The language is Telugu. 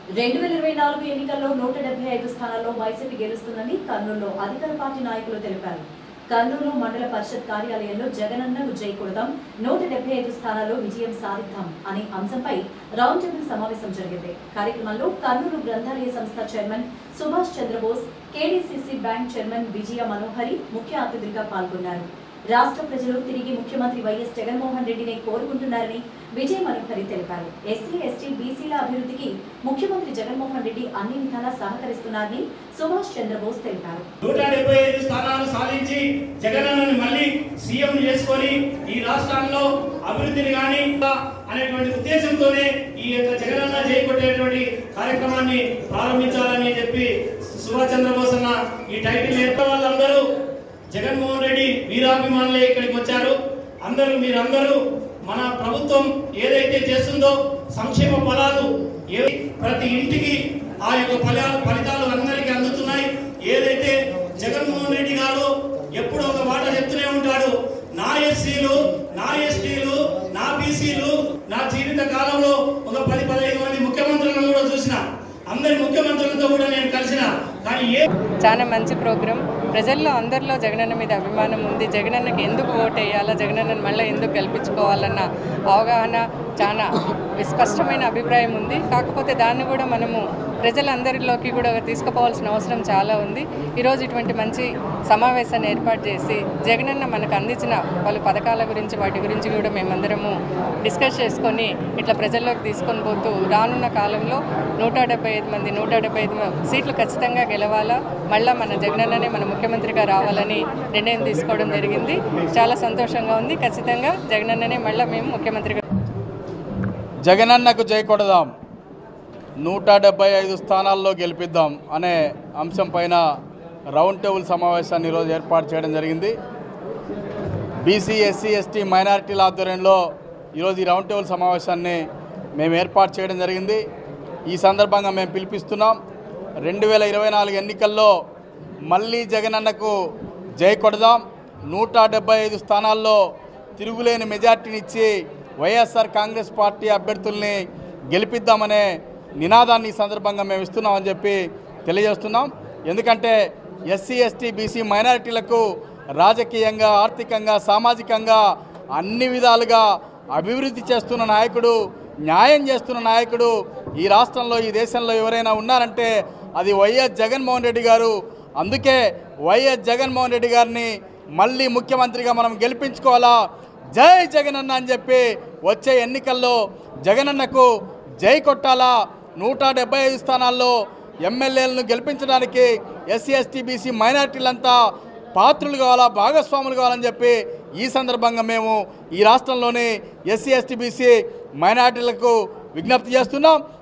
రెండు వేల ఇరవై నాలుగు ఎన్నికల్లో నూట డెబ్బై ఐదు స్థానాల్లో వైసీపీ గెలుస్తుందని కర్నూలులో అధికార పార్టీ నాయకులు తెలిపారు కర్నూలు మండల పరిషత్ కార్యాలయంలో జగనన్నకు జై కొడదాం నూట డెబ్బై ఐదు స్థానాల్లో విజయం సాధిద్దాం అనే అంశంపై రౌండ్ టేబుల్ సమావేశం జరిగింది కార్యక్రమంలో కర్నూలు గ్రంథాలయ సంస్థ chairman Subhash Chandrabose KDCC bank chairman Vijaya Manohari ముఖ్య అతిథులుగా పాల్గొన్నారు రాష్ట్ర ప్రజలు తిరిగి ముఖ్యమంత్రి వైఎస్ జగన్మోహన్ రెడ్డిని కోరుకుంటున్నారని విజయ్ మనోహరి తెలిపారు ఎస్సీ ఎస్టీ బీసీల అభివృద్ధికి ముఖ్యమంత్రి జగన్మోహన్ రెడ్డి అన్ని విధాలా సహకరిస్తున్నారని సుభాష్ చంద్రబోస్ తెలిపారు నూట డెబ్బై ఐదు స్థానాలు సాధించి జగనన్నని మళ్ళీ సీఎం చేసుకొని ఈ రాష్ట్రంలో అభివృద్ధిని కానీ అనేటువంటి ఉద్దేశంతోనే ఈ యొక్క జగనన్న చేయకొట్టేటువంటి కార్యక్రమాన్ని ప్రారంభించాలని చెప్పి సుభాష్ చంద్రబోస్ అన్న ఈ టైటిల్ ఎత్త వాళ్ళందరూ జగన్మోహన్ రెడ్డి వీరాభిమానులే ఇక్కడికి వచ్చారు అందరూ మీరందరూ మన ప్రభుత్వం ఏదైతే చేస్తుందో సంక్షేమ ఫలాలు ఏ ప్రతి ఇంటికి ఆ యొక్క ఫలా- ఫలితాలు అందరికీ అందుతున్నాయి ఏదైతే జగన్మోహన్ రెడ్డి గారు ఎప్పుడు ఒక మాట చెప్తూనే ఉంటాడు నా ఎస్సీలు నా ఎస్టీలు నా బీసీలు నా జీవిత కాలంలో ఒక పది పదహైదు మంది ముఖ్యమంత్రులను కూడా చూసిన అందరి ముఖ్యమంత్రులతో కూడా నేను కలిసిన కానీ ఏ చాలా మంచి ప్రోగ్రాం ప్రజల్లో అందరిలో జగనన్న మీద అభిమానం ఉంది జగనన్నకి ఎందుకు ఓటు వేయాలా జగనన్నని మళ్ళీ ఎందుకు గెలిపించుకోవాలన్న అవగాహన చాలా స్పష్టమైన అభిప్రాయం ఉంది కాకపోతే దాన్ని కూడా మనము ప్రజలందరిలోకి కూడా తీసుకుపోవాల్సిన అవసరం చాలా ఉంది ఈరోజు ఇటువంటి మంచి సమావేశాన్ని ఏర్పాటు చేసి జగనన్న మనకు అందించిన పలు పథకాల గురించి వాటి గురించి కూడా మేమందరము డిస్కస్ చేసుకొని ఇట్లా ప్రజల్లోకి తీసుకొని పోతూ రానున్న కాలంలో నూట డెబ్బై ఐదు మంది నూట డెబ్బై ఐదు సీట్లు ఖచ్చితంగా గెలవాలా మళ్ళా మన జగనన్ననే మన ముఖ్యమంత్రిగా రావాలని నిర్ణయం తీసుకోవడం జరిగింది చాలా సంతోషంగా ఉంది ఖచ్చితంగా జగనన్ననే మళ్ళీ మేము ముఖ్యమంత్రిగా జగనన్నకు జై కొడదాం నూట డెబ్బై ఐదు స్థానాల్లో గెలిపిద్దాం అనే అంశం పైన రౌండ్ టేబుల్ సమావేశాన్ని ఈరోజు ఏర్పాటు చేయడం జరిగింది బీసీ ఎస్సీ ఎస్టీ మైనారిటీల ఆధ్వర్యంలో ఈరోజు ఈ రౌండ్ టేబుల్ సమావేశాన్ని మేము ఏర్పాటు చేయడం జరిగింది ఈ సందర్భంగా మేము పిలిపిస్తున్నాం రెండు వేల ఇరవై నాలుగు ఎన్నికల్లో మళ్ళీ జగనన్నకు జై కొడదాం నూట డెబ్బై ఐదు స్థానాల్లో తిరుగులేని మెజార్టీనిచ్చి వైఎస్ఆర్ కాంగ్రెస్ పార్టీ అభ్యర్థుల్ని గెలిపిద్దామనే నినాదాన్ని ఈ సందర్భంగా మేము ఇస్తున్నామని చెప్పి తెలియజేస్తున్నాం ఎందుకంటే ఎస్సీ ఎస్టీ బీసీ మైనారిటీలకు రాజకీయంగా ఆర్థికంగా సామాజికంగా అన్ని విధాలుగా అభివృద్ధి చేస్తున్న నాయకుడు న్యాయం చేస్తున్న నాయకుడు ఈ రాష్ట్రంలో ఈ దేశంలో ఎవరైనా ఉన్నారంటే అది వైఎస్ జగన్మోహన్ రెడ్డి గారు అందుకే వైఎస్ జగన్మోహన్ రెడ్డి గారిని మళ్ళీ ముఖ్యమంత్రిగా మనం గెలిపించుకోవాలా జై జగనన్న అని చెప్పి వచ్చే ఎన్నికల్లో జగనన్నకు జై కొట్టాలా నూట డెబ్బై ఐదు స్థానాల్లో ఎమ్మెల్యేలను గెలిపించడానికి ఎస్సీ ఎస్టీ బీసీ మైనార్టీలంతా పాత్రులు కావాలా భాగస్వాములు కావాలని చెప్పి ఈ సందర్భంగా మేము ఈ రాష్ట్రంలోని ఎస్సీ ఎస్టీ బీసీ మైనార్టీలకు విజ్ఞప్తి చేస్తున్నాం